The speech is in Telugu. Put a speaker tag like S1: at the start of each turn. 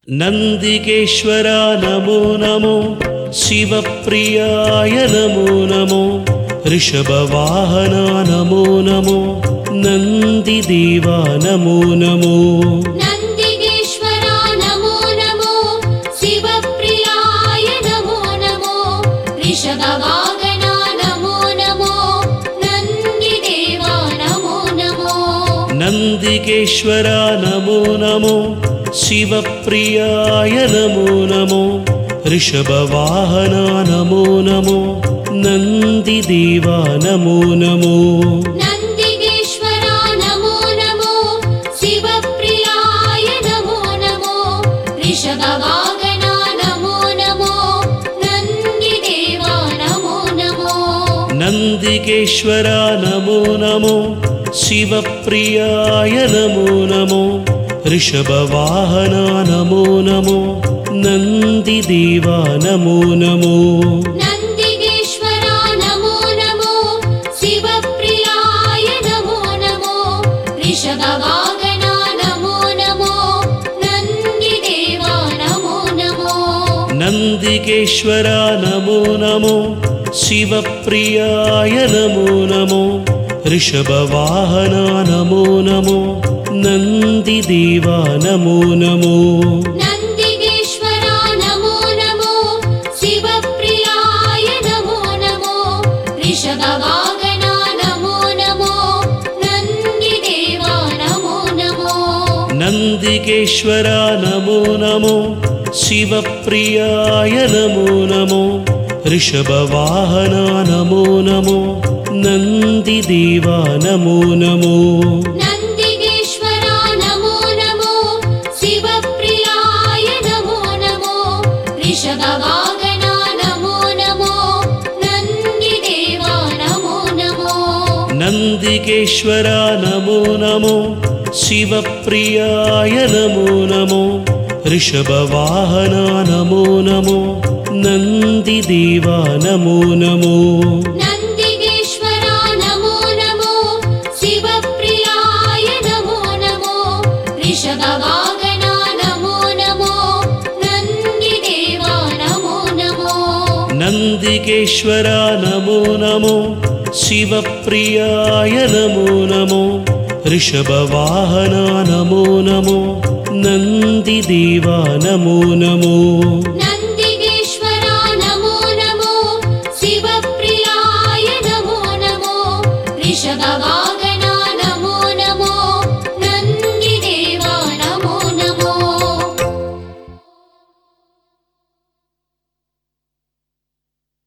S1: నందికేశ్వర నమో నమో శివప్రియాయ నమో నమో ఋషభవాహన నమో నమో నందిదేవా నమో నమో
S2: నందిగేశ్వర నమో నమో శివప్రియాయ నమో నమో ऋषभवागना नमो नमो नन्दिदेवा नमो नमो
S1: నందికేశ్వర నమో నమో శివప్రియాయ నమో నమో ఋషభవాహన నమో నమో నందిదేవా నమో నమో
S2: नन्दिगेश्वर नमो नमो शिवप्रियाय नमो नमो ऋषभवागना नमो नमो नन्दिदेवा नमो नमो
S1: నందికేశ్వర నమో నమో శివప్రియాయ నమో నమో ఋషభవాహన నమో నమో నందిదేవా నమో నమో
S2: नन्दिगेश्वर नमो नमो शिवप्रियाय नमो नमो ऋषभवागना नमो नमो नन्दिदेवा नमो नमो
S1: నందికేశ్వర నమో నమో శివప్రియాయ నమో నమో ఋషభవాహన నమో నమో నందిదేవా నమో నమో
S2: नन्दिगेश्वर नमो नमो शिवप्रियाय नमो नमो ऋषभवागना नमो नमो नन्दिदेवा नमो नमो
S1: నందికేశ్వర నమో నమో శివప్రియాయ నమో నమో ఋషభవాహన నమో నమో నందిదేవా నమో నమో
S2: नन्दिगेश्वर नमो नमो शिवप्रियाय नमो नमो ऋषभवागना नमो नमो नन्दिदेवा नमो नमो
S1: నందికేశ్వర నమో నమో శివప్రియాయ నమో నమో ఋషభవాహన నమో నమో నందిదేవా నమో నమో
S2: नन्दिगेश्वर नमो नमो शिवप्रियाय नमो नमो ऋषभवागना नमो नमो नन्दिदेवा नमो नमो
S1: నందికేశ్వర నమో నమో శివప్రియాయ నమో నమో ఋషభవాహన నమో నమో నందిదేవా నమో నమో
S2: नन्दिगेश्वर